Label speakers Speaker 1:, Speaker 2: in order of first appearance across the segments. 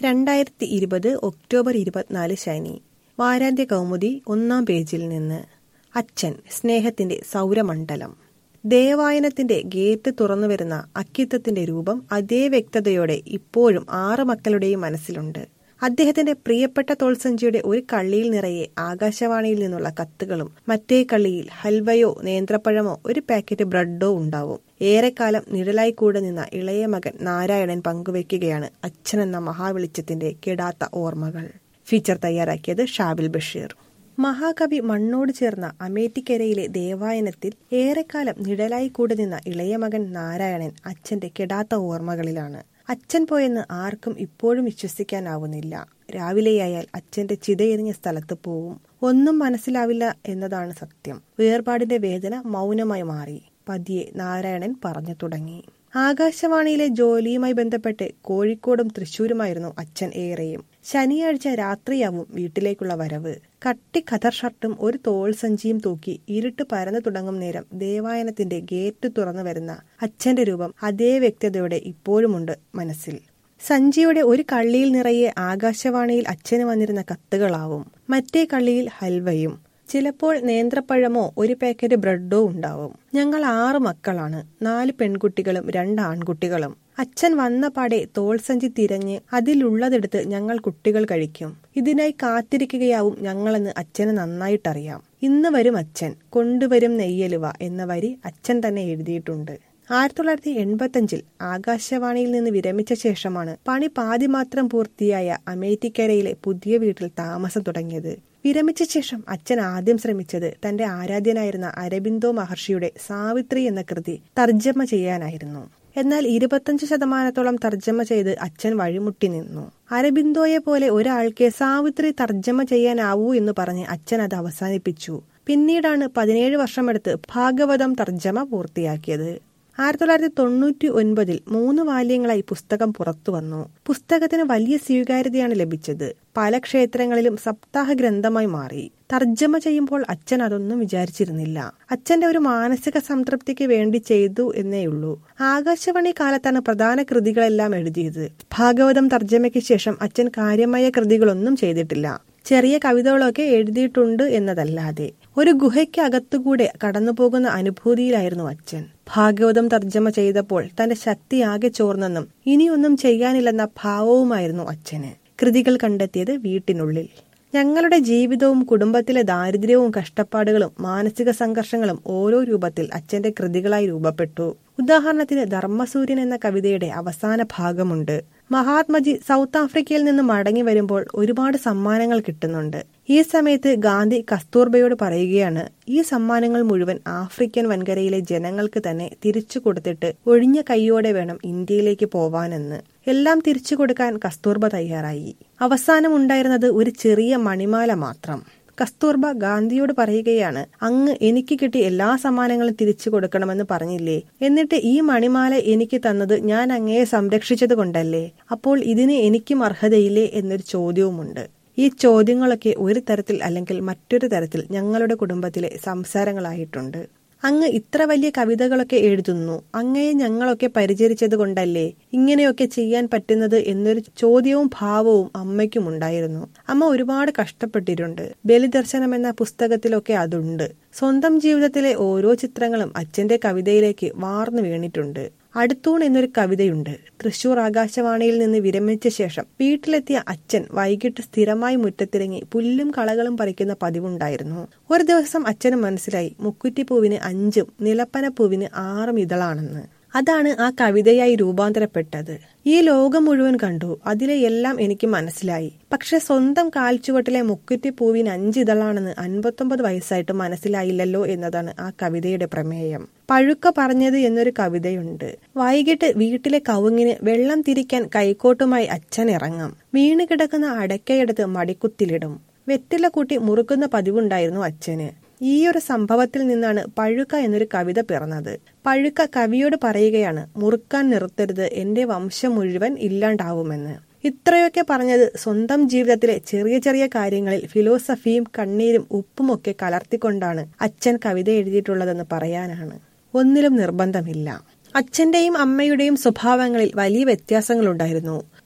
Speaker 1: രണ്ടായിരത്തി ഇരുപത് ഒക്ടോബർ ഇരുപത്തിനാല് ശനി വാരാന്ത്യ കൗമുദി ഒന്നാം പേജിൽ നിന്ന് അച്ഛൻ സ്നേഹത്തിന്റെ സൗരമണ്ഡലം ദേവായനത്തിന്റെ ഗേറ്റ് തുറന്നുവരുന്ന അക്കിത്തത്തിന്റെ രൂപം അതേ വ്യക്തതയോടെ ഇപ്പോഴും ആറ് മക്കളുടെയും മനസ്സിലുണ്ട് അദ്ദേഹത്തിന്റെ പ്രിയപ്പെട്ട തോൾസഞ്ചിയുടെ ഒരു കള്ളിയിൽ നിറയെ ആകാശവാണിയിൽ നിന്നുള്ള കത്തുകളും മറ്റേ കള്ളിയിൽ ഹൽവയോ നേന്ത്രപ്പഴമോ ഒരു പാക്കറ്റ് ബ്രെഡോ ഉണ്ടാവും ഏറെക്കാലം നിഴലായി കൂടെ നിന്ന ഇളയ മകൻ നാരായണൻ പങ്കുവയ്ക്കുകയാണ് അച്ഛനെന്ന മഹാവെളിച്ചത്തിന്റെ കെടാത്ത ഓർമ്മകൾ ഫീച്ചർ തയ്യാറാക്കിയത് ഷാബിൽ ബഷീർ മഹാകവി മണ്ണോട് ചേർന്ന അമേറ്റിക്കരയിലെ ദേവായനത്തിൽ ഏറെക്കാലം നിഴലായി കൂടെ നിന്ന ഇളയ മകൻ നാരായണൻ അച്ഛന്റെ കെടാത്ത ഓർമ്മകളിലാണ് അച്ഛൻ പോയെന്ന് ആർക്കും ഇപ്പോഴും വിശ്വസിക്കാനാവുന്നില്ല രാവിലെയായാൽ അച്ഛന്റെ ചിതയെറിഞ്ഞ സ്ഥലത്ത് പോവും ഒന്നും മനസ്സിലാവില്ല എന്നതാണ് സത്യം വേർപാടിന്റെ വേദന മൗനമായി മാറി പതിയെ നാരായണൻ പറഞ്ഞു തുടങ്ങി ആകാശവാണിയിലെ ജോലിയുമായി ബന്ധപ്പെട്ട് കോഴിക്കോടും തൃശൂരുമായിരുന്നു അച്ഛൻ ഏറെയും ശനിയാഴ്ച രാത്രിയാവും വീട്ടിലേക്കുള്ള വരവ് കട്ടി ഖദർ ഷർട്ടും ഒരു തോൾ സഞ്ചിയും തൂക്കി ഇരുട്ട് പരന്നു തുടങ്ങും നേരം ദേവായനത്തിന്റെ ഗേറ്റ് തുറന്നു വരുന്ന അച്ഛന്റെ രൂപം അതേ വ്യക്തതയോടെ ഇപ്പോഴുമുണ്ട് മനസ്സിൽ സഞ്ചിയുടെ ഒരു കള്ളിയിൽ നിറയെ ആകാശവാണിയിൽ അച്ഛന് വന്നിരുന്ന കത്തുകളാവും മറ്റേ കള്ളിയിൽ ഹൽവയും ചിലപ്പോൾ നേന്ത്രപ്പഴമോ ഒരു പാക്കറ്റ് ബ്രെഡോ ഉണ്ടാവും ഞങ്ങൾ ആറ് മക്കളാണ് നാല് പെൺകുട്ടികളും രണ്ട് ആൺകുട്ടികളും അച്ഛൻ വന്ന പാടെ തോൾസഞ്ചി തിരഞ്ഞ് അതിലുള്ളതെടുത്ത് ഞങ്ങൾ കുട്ടികൾ കഴിക്കും ഇതിനായി കാത്തിരിക്കുകയാവും ഞങ്ങളെന്ന് അച്ഛന് നന്നായിട്ടറിയാം ഇന്ന് വരും അച്ഛൻ കൊണ്ടുവരും നെയ്യലുവ എന്ന വരി അച്ഛൻ തന്നെ എഴുതിയിട്ടുണ്ട് ആയിരത്തി തൊള്ളായിരത്തി എൺപത്തഞ്ചിൽ ആകാശവാണിയിൽ നിന്ന് വിരമിച്ച ശേഷമാണ് പണി പാതി മാത്രം പൂർത്തിയായ അമേറ്റിക്കരയിലെ പുതിയ വീട്ടിൽ താമസം തുടങ്ങിയത് വിരമിച്ച ശേഷം അച്ഛൻ ആദ്യം ശ്രമിച്ചത് തന്റെ ആരാധ്യനായിരുന്ന അരബിന്ദോ മഹർഷിയുടെ സാവിത്രി എന്ന കൃതി തർജ്ജമ ചെയ്യാനായിരുന്നു എന്നാൽ ഇരുപത്തഞ്ച് ശതമാനത്തോളം തർജ്ജമ ചെയ്ത് അച്ഛൻ വഴിമുട്ടി നിന്നു അരബിന്ദോയെ പോലെ ഒരാൾക്ക് സാവിത്രി തർജ്ജമ ചെയ്യാനാവൂ എന്ന് പറഞ്ഞ് അച്ഛൻ അത് അവസാനിപ്പിച്ചു പിന്നീടാണ് പതിനേഴ് വർഷമെടുത്ത് ഭാഗവതം തർജ്ജമ പൂർത്തിയാക്കിയത് ആയിരത്തി തൊള്ളായിരത്തി തൊണ്ണൂറ്റി ഒൻപതിൽ മൂന്ന് വാല്യങ്ങളായി പുസ്തകം പുറത്തു വന്നു പുസ്തകത്തിന് വലിയ സ്വീകാര്യതയാണ് ലഭിച്ചത് പല ക്ഷേത്രങ്ങളിലും സപ്താഹ ഗ്രന്ഥമായി മാറി തർജ്ജമ ചെയ്യുമ്പോൾ അച്ഛൻ അതൊന്നും വിചാരിച്ചിരുന്നില്ല അച്ഛന്റെ ഒരു മാനസിക സംതൃപ്തിക്ക് വേണ്ടി ചെയ്തു എന്നേയുള്ളൂ ആകാശവാണി കാലത്താണ് പ്രധാന കൃതികളെല്ലാം എഴുതിയത് ഭാഗവതം തർജ്ജമയ്ക്ക് ശേഷം അച്ഛൻ കാര്യമായ കൃതികളൊന്നും ചെയ്തിട്ടില്ല ചെറിയ കവിതകളൊക്കെ എഴുതിയിട്ടുണ്ട് എന്നതല്ലാതെ ഒരു ഗുഹയ്ക്കകത്തുകൂടെ കടന്നുപോകുന്ന അനുഭൂതിയിലായിരുന്നു അച്ഛൻ ഭാഗവതം തർജ്ജമ ചെയ്തപ്പോൾ തന്റെ ശക്തി ആകെ ചോർന്നെന്നും ഇനിയൊന്നും ചെയ്യാനില്ലെന്ന ഭാവവുമായിരുന്നു അച്ഛന് കൃതികൾ കണ്ടെത്തിയത് വീട്ടിനുള്ളിൽ ഞങ്ങളുടെ ജീവിതവും കുടുംബത്തിലെ ദാരിദ്ര്യവും കഷ്ടപ്പാടുകളും മാനസിക സംഘർഷങ്ങളും ഓരോ രൂപത്തിൽ അച്ഛന്റെ കൃതികളായി രൂപപ്പെട്ടു ഉദാഹരണത്തിന് ധർമ്മസൂര്യൻ എന്ന കവിതയുടെ അവസാന ഭാഗമുണ്ട് മഹാത്മജി സൗത്ത് ആഫ്രിക്കയിൽ നിന്ന് മടങ്ങി വരുമ്പോൾ ഒരുപാട് സമ്മാനങ്ങൾ കിട്ടുന്നുണ്ട് ഈ സമയത്ത് ഗാന്ധി കസ്തൂർബയോട് പറയുകയാണ് ഈ സമ്മാനങ്ങൾ മുഴുവൻ ആഫ്രിക്കൻ വൻകരയിലെ ജനങ്ങൾക്ക് തന്നെ തിരിച്ചു കൊടുത്തിട്ട് ഒഴിഞ്ഞ കൈയോടെ വേണം ഇന്ത്യയിലേക്ക് പോവാനെന്ന് എല്ലാം തിരിച്ചു കൊടുക്കാൻ കസ്തൂർബ തയ്യാറായി അവസാനം ഉണ്ടായിരുന്നത് ഒരു ചെറിയ മണിമാല മാത്രം കസ്തൂർബ ഗാന്ധിയോട് പറയുകയാണ് അങ്ങ് എനിക്ക് കിട്ടിയ എല്ലാ സമ്മാനങ്ങളും തിരിച്ചു കൊടുക്കണമെന്ന് പറഞ്ഞില്ലേ എന്നിട്ട് ഈ മണിമാല എനിക്ക് തന്നത് ഞാൻ അങ്ങയെ സംരക്ഷിച്ചത് കൊണ്ടല്ലേ അപ്പോൾ ഇതിന് എനിക്കും അർഹതയില്ലേ എന്നൊരു ചോദ്യവുമുണ്ട് ഈ ചോദ്യങ്ങളൊക്കെ ഒരു തരത്തിൽ അല്ലെങ്കിൽ മറ്റൊരു തരത്തിൽ ഞങ്ങളുടെ കുടുംബത്തിലെ സംസാരങ്ങളായിട്ടുണ്ട് അങ്ങ് ഇത്ര വലിയ കവിതകളൊക്കെ എഴുതുന്നു അങ്ങയെ ഞങ്ങളൊക്കെ പരിചരിച്ചത് കൊണ്ടല്ലേ ഇങ്ങനെയൊക്കെ ചെയ്യാൻ പറ്റുന്നത് എന്നൊരു ചോദ്യവും ഭാവവും അമ്മയ്ക്കും ഉണ്ടായിരുന്നു അമ്മ ഒരുപാട് കഷ്ടപ്പെട്ടിട്ടുണ്ട് ബലിദർശനം എന്ന പുസ്തകത്തിലൊക്കെ അതുണ്ട് സ്വന്തം ജീവിതത്തിലെ ഓരോ ചിത്രങ്ങളും അച്ഛന്റെ കവിതയിലേക്ക് വാർന്നു വീണിട്ടുണ്ട് അടുത്തൂൺ എന്നൊരു കവിതയുണ്ട് തൃശൂർ ആകാശവാണിയിൽ നിന്ന് വിരമിച്ച ശേഷം വീട്ടിലെത്തിയ അച്ഛൻ വൈകിട്ട് സ്ഥിരമായി മുറ്റത്തിറങ്ങി പുല്ലും കളകളും പറിക്കുന്ന പതിവുണ്ടായിരുന്നു ഒരു ദിവസം അച്ഛന് മനസ്സിലായി മുക്കുറ്റിപ്പൂവിന് അഞ്ചും നിലപ്പനപ്പൂവിന് ആറും ഇതളാണെന്ന് അതാണ് ആ കവിതയായി രൂപാന്തരപ്പെട്ടത് ഈ ലോകം മുഴുവൻ കണ്ടു അതിലെ എല്ലാം എനിക്ക് മനസ്സിലായി പക്ഷെ സ്വന്തം കാൽച്ചുവട്ടിലെ മുക്കുറ്റിപ്പൂവിന് അഞ്ചിതളാണെന്ന് അൻപത്തൊമ്പത് വയസ്സായിട്ട് മനസ്സിലായില്ലല്ലോ എന്നതാണ് ആ കവിതയുടെ പ്രമേയം പഴുക്ക പറഞ്ഞത് എന്നൊരു കവിതയുണ്ട് വൈകിട്ട് വീട്ടിലെ കവുങ്ങിന് വെള്ളം തിരിക്കാൻ കൈക്കോട്ടുമായി അച്ഛൻ ഇറങ്ങും വീണ് കിടക്കുന്ന അടക്കയെടുത്ത് മടിക്കുത്തിലിടും വെറ്റില കൂട്ടി മുറുക്കുന്ന പതിവുണ്ടായിരുന്നു അച്ഛന് ഈ ഒരു സംഭവത്തിൽ നിന്നാണ് പഴുക്ക എന്നൊരു കവിത പിറന്നത് പഴുക്ക കവിയോട് പറയുകയാണ് മുറുക്കാൻ നിർത്തരുത് എന്റെ വംശം മുഴുവൻ ഇല്ലാണ്ടാവുമെന്ന് ഇത്രയൊക്കെ പറഞ്ഞത് സ്വന്തം ജീവിതത്തിലെ ചെറിയ ചെറിയ കാര്യങ്ങളിൽ ഫിലോസഫിയും കണ്ണീരും ഉപ്പുമൊക്കെ കലർത്തിക്കൊണ്ടാണ് അച്ഛൻ കവിത എഴുതിയിട്ടുള്ളതെന്ന് പറയാനാണ് ഒന്നിലും നിർബന്ധമില്ല അച്ഛന്റെയും അമ്മയുടെയും സ്വഭാവങ്ങളിൽ വലിയ വ്യത്യാസങ്ങളുണ്ടായിരുന്നു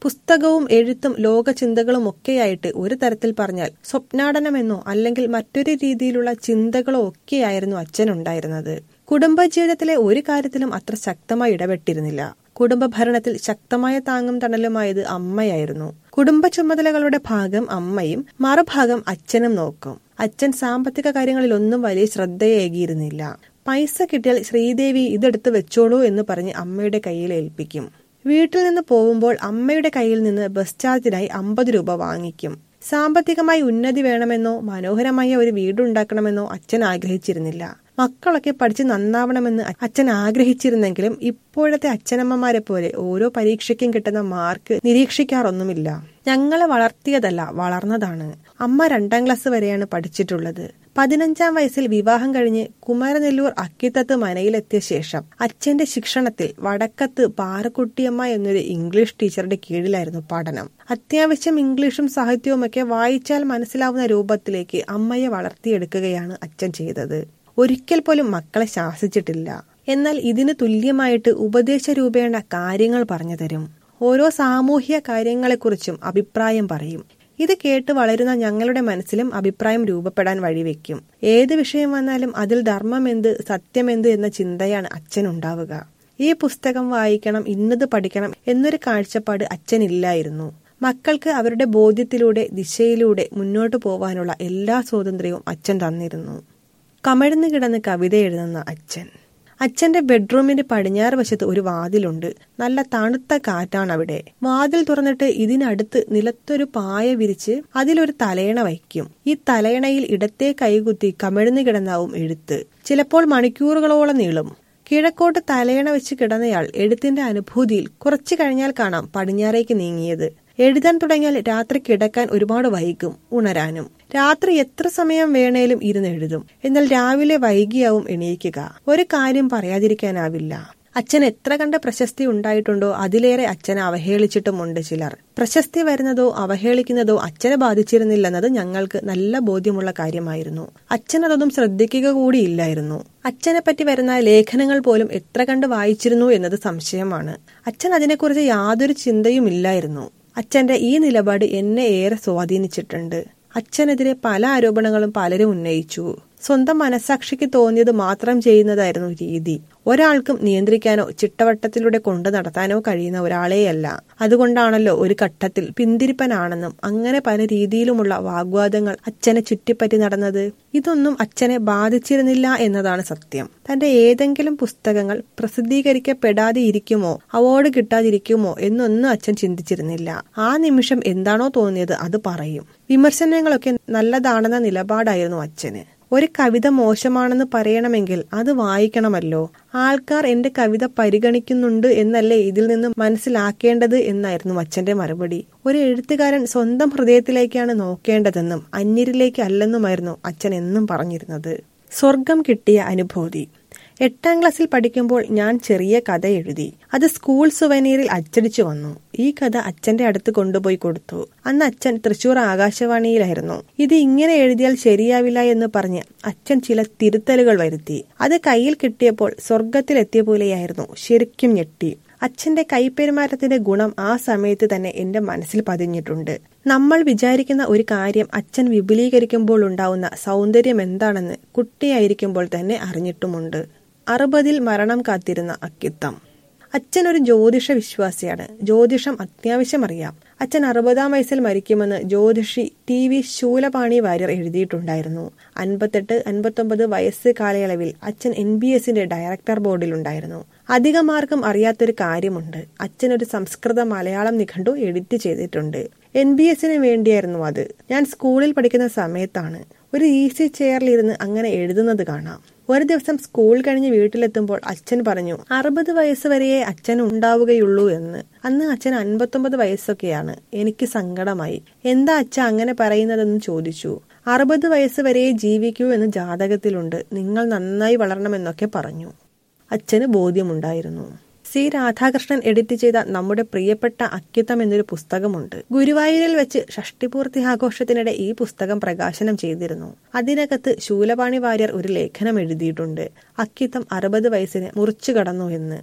Speaker 1: പുസ്തകവും എഴുത്തും ലോകചിന്തകളും ഒക്കെയായിട്ട് ഒരു തരത്തിൽ പറഞ്ഞാൽ സ്വപ്നാടനമെന്നോ അല്ലെങ്കിൽ മറ്റൊരു രീതിയിലുള്ള ചിന്തകളോ ഒക്കെയായിരുന്നു അച്ഛനുണ്ടായിരുന്നത് കുടുംബജീവിതത്തിലെ ഒരു കാര്യത്തിലും അത്ര ശക്തമായി ഇടപെട്ടിരുന്നില്ല കുടുംബ ഭരണത്തിൽ ശക്തമായ താങ്ങും തണലുമായത് അമ്മയായിരുന്നു കുടുംബ ചുമതലകളുടെ ഭാഗം അമ്മയും മറുഭാഗം അച്ഛനും നോക്കും അച്ഛൻ സാമ്പത്തിക കാര്യങ്ങളിലൊന്നും വലിയ ശ്രദ്ധയേകിയിരുന്നില്ല പൈസ കിട്ടിയാൽ ശ്രീദേവി ഇതെടുത്ത് വെച്ചോളൂ എന്ന് പറഞ്ഞ് അമ്മയുടെ കയ്യിൽ ഏൽപ്പിക്കും വീട്ടിൽ നിന്ന് പോകുമ്പോൾ അമ്മയുടെ കയ്യിൽ നിന്ന് ബസ് ചാർജിനായി അമ്പത് രൂപ വാങ്ങിക്കും സാമ്പത്തികമായി ഉന്നതി വേണമെന്നോ മനോഹരമായ ഒരു വീടുണ്ടാക്കണമെന്നോ അച്ഛൻ ആഗ്രഹിച്ചിരുന്നില്ല മക്കളൊക്കെ പഠിച്ച് നന്നാവണമെന്ന് അച്ഛൻ ആഗ്രഹിച്ചിരുന്നെങ്കിലും ഇപ്പോഴത്തെ അച്ഛനമ്മമാരെ പോലെ ഓരോ പരീക്ഷയ്ക്കും കിട്ടുന്ന മാർക്ക് നിരീക്ഷിക്കാറൊന്നുമില്ല ഞങ്ങളെ വളർത്തിയതല്ല വളർന്നതാണ് അമ്മ രണ്ടാം ക്ലാസ് വരെയാണ് പഠിച്ചിട്ടുള്ളത് പതിനഞ്ചാം വയസ്സിൽ വിവാഹം കഴിഞ്ഞ് കുമരനെല്ലൂർ അക്കിത്തത്ത് മനയിലെത്തിയ ശേഷം അച്ഛന്റെ ശിക്ഷണത്തിൽ വടക്കത്ത് പാറക്കുട്ടിയമ്മ എന്നൊരു ഇംഗ്ലീഷ് ടീച്ചറുടെ കീഴിലായിരുന്നു പഠനം അത്യാവശ്യം ഇംഗ്ലീഷും സാഹിത്യവുമൊക്കെ വായിച്ചാൽ മനസ്സിലാവുന്ന രൂപത്തിലേക്ക് അമ്മയെ വളർത്തിയെടുക്കുകയാണ് അച്ഛൻ ചെയ്തത് ഒരിക്കൽ പോലും മക്കളെ ശാസിച്ചിട്ടില്ല എന്നാൽ ഇതിന് തുല്യമായിട്ട് ഉപദേശ രൂപേണ കാര്യങ്ങൾ പറഞ്ഞു തരും ഓരോ സാമൂഹ്യ കാര്യങ്ങളെക്കുറിച്ചും അഭിപ്രായം പറയും ഇത് കേട്ട് വളരുന്ന ഞങ്ങളുടെ മനസ്സിലും അഭിപ്രായം രൂപപ്പെടാൻ വഴിവെക്കും ഏത് വിഷയം വന്നാലും അതിൽ ധർമ്മമെന്ത് സത്യമെന്ത് എന്ന ചിന്തയാണ് അച്ഛനുണ്ടാവുക ഈ പുസ്തകം വായിക്കണം ഇന്നത് പഠിക്കണം എന്നൊരു കാഴ്ചപ്പാട് അച്ഛനില്ലായിരുന്നു മക്കൾക്ക് അവരുടെ ബോധ്യത്തിലൂടെ ദിശയിലൂടെ മുന്നോട്ടു പോവാനുള്ള എല്ലാ സ്വാതന്ത്ര്യവും അച്ഛൻ തന്നിരുന്നു കമഴ്ന്നു കിടന്ന് കവിത എഴുതുന്ന അച്ഛൻ അച്ഛന്റെ ബെഡ്റൂമിന്റെ പടിഞ്ഞാറ് വശത്ത് ഒരു വാതിലുണ്ട് നല്ല തണുത്ത കാറ്റാണ് അവിടെ വാതിൽ തുറന്നിട്ട് ഇതിനടുത്ത് നിലത്തൊരു പായ വിരിച്ച് അതിലൊരു തലയണ വയ്ക്കും ഈ തലയണയിൽ ഇടത്തെ കൈകുത്തി കമിഴ്ന്നു കിടന്നാവും എഴുത്ത് ചിലപ്പോൾ മണിക്കൂറുകളോളം നീളും കിഴക്കോട്ട് തലയണ വെച്ച് കിടന്നയാൾ എഴുത്തിന്റെ അനുഭൂതിയിൽ കുറച്ചു കഴിഞ്ഞാൽ കാണാം പടിഞ്ഞാറേക്ക് നീങ്ങിയത് എഴുതാൻ തുടങ്ങിയാൽ രാത്രി കിടക്കാൻ ഒരുപാട് വൈകും ഉണരാനും രാത്രി എത്ര സമയം വേണേലും ഇരുന്ന് എഴുതും എന്നാൽ രാവിലെ വൈകിയാവും എണീക്കുക ഒരു കാര്യം പറയാതിരിക്കാനാവില്ല അച്ഛൻ എത്ര കണ്ട പ്രശസ്തി ഉണ്ടായിട്ടുണ്ടോ അതിലേറെ അച്ഛനെ അവഹേളിച്ചിട്ടുമുണ്ട് ചിലർ പ്രശസ്തി വരുന്നതോ അവഹേളിക്കുന്നതോ അച്ഛനെ ബാധിച്ചിരുന്നില്ലെന്നത് ഞങ്ങൾക്ക് നല്ല ബോധ്യമുള്ള കാര്യമായിരുന്നു അച്ഛൻ അതൊന്നും ശ്രദ്ധിക്കുക കൂടിയില്ലായിരുന്നു അച്ഛനെ പറ്റി വരുന്ന ലേഖനങ്ങൾ പോലും എത്ര കണ്ട് വായിച്ചിരുന്നു എന്നത് സംശയമാണ് അച്ഛൻ അതിനെക്കുറിച്ച് യാതൊരു ചിന്തയും ഇല്ലായിരുന്നു അച്ഛന്റെ ഈ നിലപാട് എന്നെ ഏറെ സ്വാധീനിച്ചിട്ടുണ്ട് അച്ഛനെതിരെ പല ആരോപണങ്ങളും പലരും ഉന്നയിച്ചു സ്വന്തം മനസാക്ഷിക്ക് തോന്നിയത് മാത്രം ചെയ്യുന്നതായിരുന്നു രീതി ഒരാൾക്കും നിയന്ത്രിക്കാനോ ചിട്ടവട്ടത്തിലൂടെ കൊണ്ടു നടത്താനോ കഴിയുന്ന ഒരാളെയല്ല അതുകൊണ്ടാണല്ലോ ഒരു ഘട്ടത്തിൽ പിന്തിരിപ്പനാണെന്നും അങ്ങനെ പല രീതിയിലുമുള്ള വാഗ്വാദങ്ങൾ അച്ഛനെ ചുറ്റിപ്പറ്റി നടന്നത് ഇതൊന്നും അച്ഛനെ ബാധിച്ചിരുന്നില്ല എന്നതാണ് സത്യം തന്റെ ഏതെങ്കിലും പുസ്തകങ്ങൾ പ്രസിദ്ധീകരിക്കപ്പെടാതെ ഇരിക്കുമോ അവാർഡ് കിട്ടാതിരിക്കുമോ എന്നൊന്നും അച്ഛൻ ചിന്തിച്ചിരുന്നില്ല ആ നിമിഷം എന്താണോ തോന്നിയത് അത് പറയും വിമർശനങ്ങളൊക്കെ നല്ലതാണെന്ന നിലപാടായിരുന്നു അച്ഛന് ഒരു കവിത മോശമാണെന്ന് പറയണമെങ്കിൽ അത് വായിക്കണമല്ലോ ആൾക്കാർ എന്റെ കവിത പരിഗണിക്കുന്നുണ്ട് എന്നല്ലേ ഇതിൽ നിന്ന് മനസ്സിലാക്കേണ്ടത് എന്നായിരുന്നു അച്ഛന്റെ മറുപടി ഒരു എഴുത്തുകാരൻ സ്വന്തം ഹൃദയത്തിലേക്കാണ് നോക്കേണ്ടതെന്നും അന്യരിലേക്ക് അല്ലെന്നുമായിരുന്നു അച്ഛൻ എന്നും പറഞ്ഞിരുന്നത് സ്വർഗം കിട്ടിയ അനുഭൂതി എട്ടാം ക്ലാസ്സിൽ പഠിക്കുമ്പോൾ ഞാൻ ചെറിയ കഥ എഴുതി അത് സ്കൂൾ സുവനീറിൽ അച്ചടിച്ചു വന്നു ഈ കഥ അച്ഛന്റെ അടുത്ത് കൊണ്ടുപോയി കൊടുത്തു അന്ന് അച്ഛൻ തൃശൂർ ആകാശവാണിയിലായിരുന്നു ഇത് ഇങ്ങനെ എഴുതിയാൽ ശരിയാവില്ല എന്ന് പറഞ്ഞ് അച്ഛൻ ചില തിരുത്തലുകൾ വരുത്തി അത് കയ്യിൽ കിട്ടിയപ്പോൾ സ്വർഗത്തിലെത്തിയ പോലെയായിരുന്നു ശരിക്കും ഞെട്ടി അച്ഛന്റെ കൈപ്പെരുമാറ്റത്തിന്റെ ഗുണം ആ സമയത്ത് തന്നെ എന്റെ മനസ്സിൽ പതിഞ്ഞിട്ടുണ്ട് നമ്മൾ വിചാരിക്കുന്ന ഒരു കാര്യം അച്ഛൻ വിപുലീകരിക്കുമ്പോൾ ഉണ്ടാവുന്ന സൗന്ദര്യം എന്താണെന്ന് കുട്ടിയായിരിക്കുമ്പോൾ തന്നെ അറിഞ്ഞിട്ടുമുണ്ട് അറുപതിൽ മരണം കാത്തിരുന്ന അക്കിത്തം അച്ഛൻ ഒരു ജ്യോതിഷ വിശ്വാസിയാണ് ജ്യോതിഷം അത്യാവശ്യം അറിയാം അച്ഛൻ അറുപതാം വയസ്സിൽ മരിക്കുമെന്ന് ജ്യോതിഷി ടി വി ശൂലപാണി വാര്യർ എഴുതിയിട്ടുണ്ടായിരുന്നു അൻപത്തെട്ട് അൻപത്തൊമ്പത് വയസ്സ് കാലയളവിൽ അച്ഛൻ എൻ ബി എസിന്റെ ഡയറക്ടർ ബോർഡിലുണ്ടായിരുന്നു അധികമാർക്കും അറിയാത്തൊരു കാര്യമുണ്ട് അച്ഛൻ ഒരു സംസ്കൃത മലയാളം നിഘണ്ടു എഡിറ്റ് ചെയ്തിട്ടുണ്ട് എൻ ബി എസിന് വേണ്ടിയായിരുന്നു അത് ഞാൻ സ്കൂളിൽ പഠിക്കുന്ന സമയത്താണ് ഒരു ഈസി ചെയറിലിരുന്ന് അങ്ങനെ എഴുതുന്നത് കാണാം ഒരു ദിവസം സ്കൂൾ കഴിഞ്ഞ് വീട്ടിലെത്തുമ്പോൾ അച്ഛൻ പറഞ്ഞു അറുപത് വയസ്സ് വരെയേ അച്ഛൻ ഉണ്ടാവുകയുള്ളൂ എന്ന് അന്ന് അച്ഛൻ അൻപത്തൊമ്പത് വയസ്സൊക്കെയാണ് എനിക്ക് സങ്കടമായി എന്താ അച്ഛ അങ്ങനെ പറയുന്നതെന്ന് ചോദിച്ചു അറുപത് വയസ്സ് വരെയേ ജീവിക്കൂ എന്ന് ജാതകത്തിലുണ്ട് നിങ്ങൾ നന്നായി വളരണമെന്നൊക്കെ പറഞ്ഞു അച്ഛന് ബോധ്യമുണ്ടായിരുന്നു സി രാധാകൃഷ്ണൻ എഡിറ്റ് ചെയ്ത നമ്മുടെ പ്രിയപ്പെട്ട അക്കിത്തം എന്നൊരു പുസ്തകമുണ്ട് ഗുരുവായൂരിൽ വെച്ച് ഷഷ്ടിപൂർത്തി ആഘോഷത്തിനിടെ ഈ പുസ്തകം പ്രകാശനം ചെയ്തിരുന്നു അതിനകത്ത് ശൂലപാണി വാര്യർ ഒരു ലേഖനം എഴുതിയിട്ടുണ്ട് അക്കിത്തം അറുപത് വയസ്സിന് മുറിച്ചു കടന്നു എന്ന്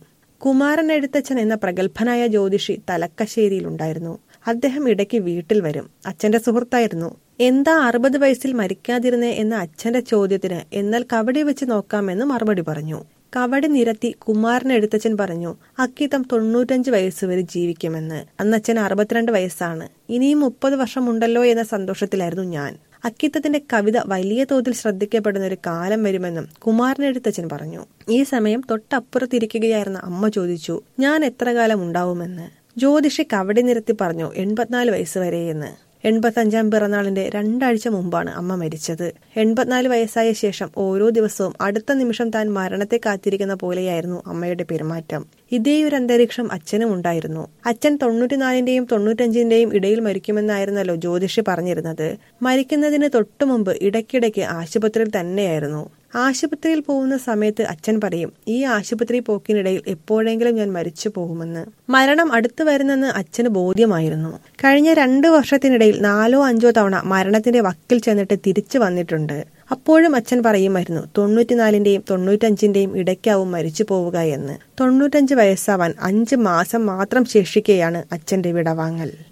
Speaker 1: കുമാരൻ എഴുത്തച്ഛൻ എന്ന പ്രഗത്ഭനായ ജ്യോതിഷി തലക്കശ്ശേരിയിലുണ്ടായിരുന്നു അദ്ദേഹം ഇടയ്ക്ക് വീട്ടിൽ വരും അച്ഛന്റെ സുഹൃത്തായിരുന്നു എന്താ അറുപത് വയസ്സിൽ മരിക്കാതിരുന്നേ എന്ന അച്ഛന്റെ ചോദ്യത്തിന് എന്നാൽ കവടി വെച്ച് നോക്കാമെന്ന് മറുപടി പറഞ്ഞു കവടി നിരത്തി കുമാരൻ എഴുത്തച്ഛൻ പറഞ്ഞു അക്കിത്തം തൊണ്ണൂറ്റഞ്ച് വയസ്സ് വരെ ജീവിക്കുമെന്ന് അന്നച്ഛൻ അറുപത്തിരണ്ട് വയസ്സാണ് ഇനിയും മുപ്പത് വർഷമുണ്ടല്ലോ എന്ന സന്തോഷത്തിലായിരുന്നു ഞാൻ അക്കിത്തത്തിന്റെ കവിത വലിയ തോതിൽ ശ്രദ്ധിക്കപ്പെടുന്ന ഒരു കാലം വരുമെന്നും കുമാരൻ എഴുത്തച്ഛൻ പറഞ്ഞു ഈ സമയം തൊട്ടപ്പുറത്തിരിക്കുകയായിരുന്ന അമ്മ ചോദിച്ചു ഞാൻ എത്ര കാലം ഉണ്ടാവുമെന്ന് ജ്യോതിഷി കവടി നിരത്തി പറഞ്ഞു എൺപത്തിനാല് വയസ്സ് വരെയെന്ന് എൺപത്തഞ്ചാം പിറന്നാളിന്റെ രണ്ടാഴ്ച മുമ്പാണ് അമ്മ മരിച്ചത് എൺപത്തിനാല് വയസ്സായ ശേഷം ഓരോ ദിവസവും അടുത്ത നിമിഷം താൻ മരണത്തെ കാത്തിരിക്കുന്ന പോലെയായിരുന്നു അമ്മയുടെ പെരുമാറ്റം ഇതേ ഒരു അന്തരീക്ഷം അച്ഛനും ഉണ്ടായിരുന്നു അച്ഛൻ തൊണ്ണൂറ്റിനാലിന്റെയും തൊണ്ണൂറ്റഞ്ചിന്റെയും ഇടയിൽ മരിക്കുമെന്നായിരുന്നല്ലോ ജ്യോതിഷി പറഞ്ഞിരുന്നത് മരിക്കുന്നതിന് തൊട്ടു മുമ്പ് ഇടയ്ക്കിടയ്ക്ക് ആശുപത്രിയിൽ തന്നെയായിരുന്നു ആശുപത്രിയിൽ പോകുന്ന സമയത്ത് അച്ഛൻ പറയും ഈ ആശുപത്രി പോക്കിനിടയിൽ എപ്പോഴെങ്കിലും ഞാൻ മരിച്ചു പോകുമെന്ന് മരണം അടുത്തു വരുന്നെന്ന് അച്ഛന് ബോധ്യമായിരുന്നു കഴിഞ്ഞ രണ്ടു വർഷത്തിനിടയിൽ നാലോ അഞ്ചോ തവണ മരണത്തിന്റെ വക്കിൽ ചെന്നിട്ട് തിരിച്ചു വന്നിട്ടുണ്ട് അപ്പോഴും അച്ഛൻ പറയുമായിരുന്നു തൊണ്ണൂറ്റിനാലിന്റെയും തൊണ്ണൂറ്റഞ്ചിന്റെയും ഇടയ്ക്കാവും മരിച്ചു പോവുക എന്ന് തൊണ്ണൂറ്റഞ്ച് വയസ്സാവാൻ അഞ്ച് മാസം മാത്രം ശേഷിക്കെയാണ് അച്ഛന്റെ വിടവാങ്ങൽ